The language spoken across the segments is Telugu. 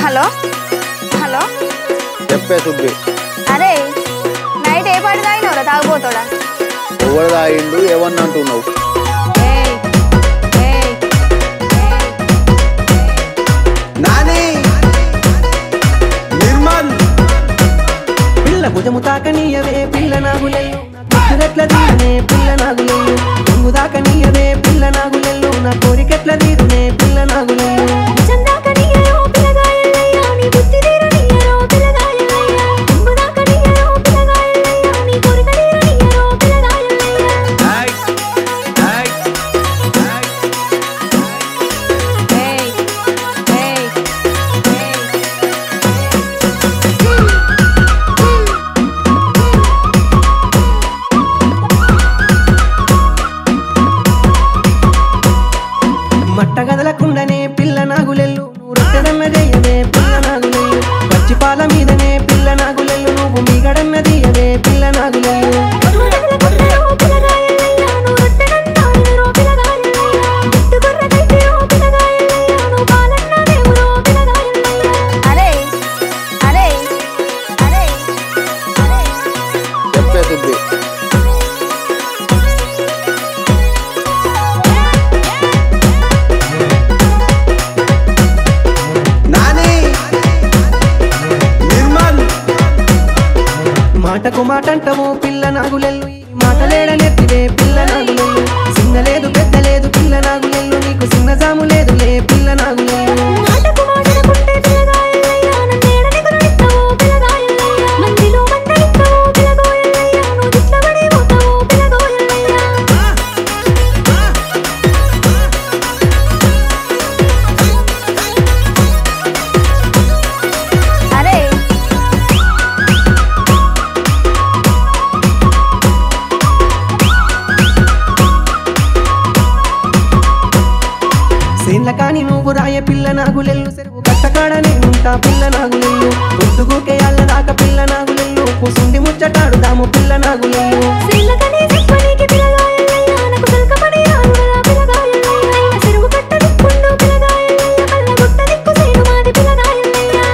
హలో హలో చెప్పే సుబ్బి అరే నైట్ ఏ పాట తాగినవరా తాగిపోతాడా ఎవరు తాగిండు ఏమన్నా అంటున్నావు ఏయ్, ఏయ్, ఏయ్. నాని నిర్మల్ పిల్ల భుజము తాకనీయవే పిల్ల నాగులెల్లు ముచ్చురెట్ల తీరునే పిల్ల నాగులెల్లు పొంగు దాకనీయవే పిల్ల నాగులెల్లు నా కోరికెట్ల తీరునే పిల్ల నాగులెల్లు చందాక నీయరో పిల్లగాయలయ్యా నీ బుద్ధి తీరు నీయరో పిల్లగాయలయ్యా కుంగుదాక నీయరో పిల్లగాయలయ్యా నీ కోరిక తీరు నీయరో పిల్లగాయలయ్యా ఏయ్, ఏయ్, ఏయ్. మట్ట గదలకుండనే పిల్ల నాగులెల్లు నువ్వు రొట్టెడన్న చేయవే పిల్ల నాగులెల్లు పచ్చి పాల మీదనే పిల్ల నాగులెల్లు నువ్వు మిగడన్న తీయవే పిల్ల నాగులెల్లు కొట్టరో పిల్లగాయలయ్యా నువ్వు రొట్టెనన్నారో పిల్లగాయలయ్యా గుట్టు గొర్రెకైతేరో పిల్లగాయలయ్యా నువ్వు పాలన్న దేవురో పిల్లగాయలయ్యా అరే అరే అరే అరే చెప్పే సుబ్బి నాని నిర్మల్ మాటకు మాట అంటవు పిల్ల నాగులెల్లు ఈ మాటలేడనెత్తివే పిల్ల నాగులెల్లు చిన్న లేదు పెద్ద లేదు పిల్ల నాగులెల్లు నీకు చిన్న జాము లేదులే పిల్ల నాగులెల్లు మాటకు మాటనుకుంటే పిల్లగాయలయ్యా నన్నేడని గురునిస్తావో పిల్లగాయలయ్యా మందిలో మందలిస్తావో పిల్లగోయలయ్యా నువ్వు దిట్లబడి పోతావో పిల్లగోయలయ్యా అరే సేన్ల కాని నువ్వు రాయ పిల్ల నాగులెల్లు సెరువు కట్టకాడనే ఉంటా పిల్ల నాగులెల్లు పొద్దుగుకే అల్ల దాకా పిల్ల నాగులెల్లు కూసుండి ముచ్చటాడుదాము పిల్ల నాగులెల్లు సిల్లకని చెప్పనీకి పిల్లగాయలయ్యా నాకు సల్కపని రానురా పిల్లగాయలయ్యా చెరువు కట్ట దిక్కుండు పిల్లగాయలయ్యా కళ్ళ గుట్ట దిక్కు సేను మాది పిల్లగాయలయ్యా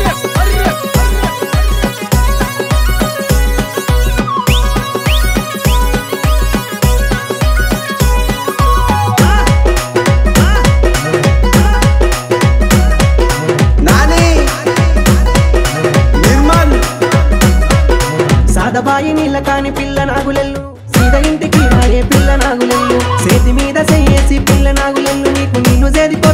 నాని నిర్మల్ సాదబాయి నీళ్ళ కాని పిల్ల నాగులెల్లు సీద ఇంటికి రాయే పిల్ల నాగులెల్లు చేతి మీద చెయ్యేసి పిల్ల నాగులెల్లు నీకు నీళ్లు చేది